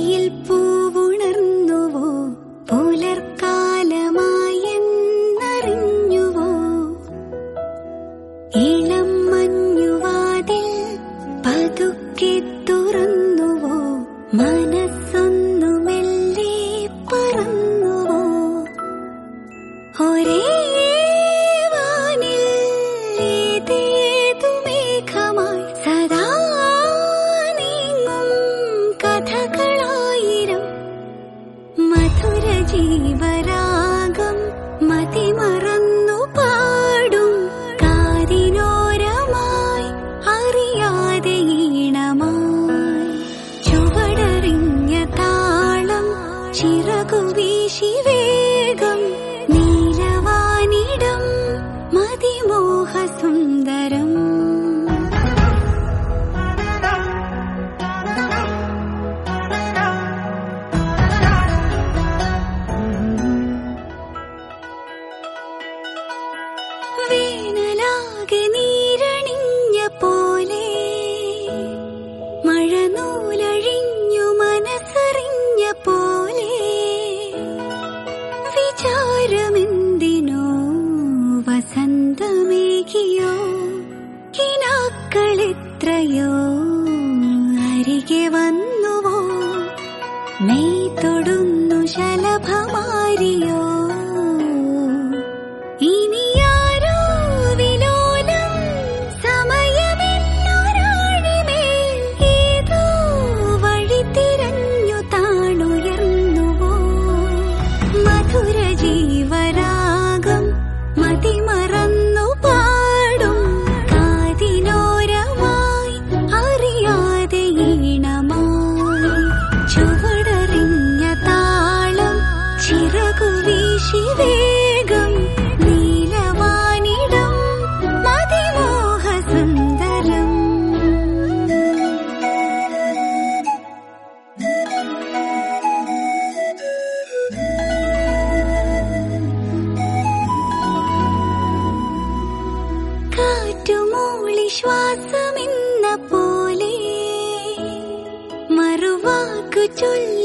മിഴിയിൽ പൂവുണർന്നുവോ പുലർക്കാലമായെന്നറിഞ്ഞുവോ ഇളം മഞ്ഞുവാതിൽ പതുക്കെ തുറന്നുവോ മനസ്സൊന്നു മെല്ലെ പറന്നുവോ ഒരേ വാനിൽ ഏതേതു മേഘമായി സദാ നീങ്ങും കഥകളായിരം മധുര ജീവരാഗം മതിമറന്നു പാടും കാതിനോരമായി അറിയാതെ ഈണമായി ചുവടറിഞ്ഞ താളം ചിറകു വീശി വേഗം നീലവാനിടം മതിമോഹസുന്ദരം വേനലാകെ നീരണിഞ്ഞ പോലെ മഴനൂലഴിഞ്ഞു മനസ്സറിഞ്ഞ പോലെ വിചാരമെന്തിനോ വസന്തമേകിയോ കിനാക്കളെത്രയോ അരികെ വന്നുവോ നെയ് തൊടുന്നു ശലഭമാരിയോ ഇനിയാരോ വിലോലം സമയമെന്നൊരാഴിമേൽ ഏതോ വഴി തിരഞ്ഞു താണുയർന്നുവോ മധുര ജീവരാഗം മതിമറന്നു പാടും കാതിനോരമായി അറിയാതെ ഈണമായി ചുവടറിഞ്ഞ താളം ചിറകു വീശി വേഗം നീലവാനിടം മതിമോഹസുന്ദരം കാറ്റുമൂളി ശ്വാസമെന്ന പോലെ മറുവാക്കു ചൊല്ലി